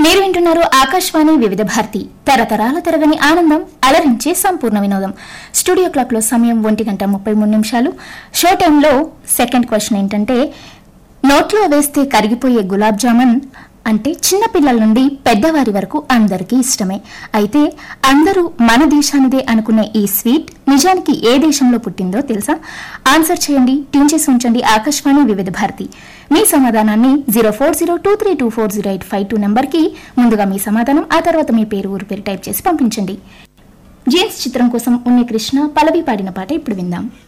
మీరు వింటున్నారు ఆకాశవాణి వివిధ భారతి తరతరాల తరగని ఆనందం అలరించే సంపూర్ణ వినోదం స్టూడియో క్లాక్ లో సమయం ఒంటి గంట ముప్పై మూడు నిమిషాలు షో టైంలో సెకండ్ క్వశ్చన్ ఏంటంటే నోట్లో వేస్తే కరిగిపోయే గులాబ్ జామున్ అంటే చిన్న పిల్లల నుండి పెద్దవారి వరకు అందరికీ ఇష్టమే అయితే అందరూ మన దేశానిదే అనుకునే ఈ స్వీట్ నిజానికి ఏ దేశంలో పుట్టిందో తెలుసా ఆన్సర్ చేయండి ట్యూన్ చేసి ఉంచండి ఆకాశవాణి వివిధ భారతి మీ సమాధానాన్ని zero four zero two three two four zero eight five two నెంబర్కి ముందుగా మీ సమాధానం ఆ తర్వాత మీ పేరు ఊరు పేరు టైప్ చేసి పంపించండి జీన్స్ చిత్రం కోసం ఉన్ని కృష్ణ పల్లవి పాడిన పాట ఇప్పుడు విందాం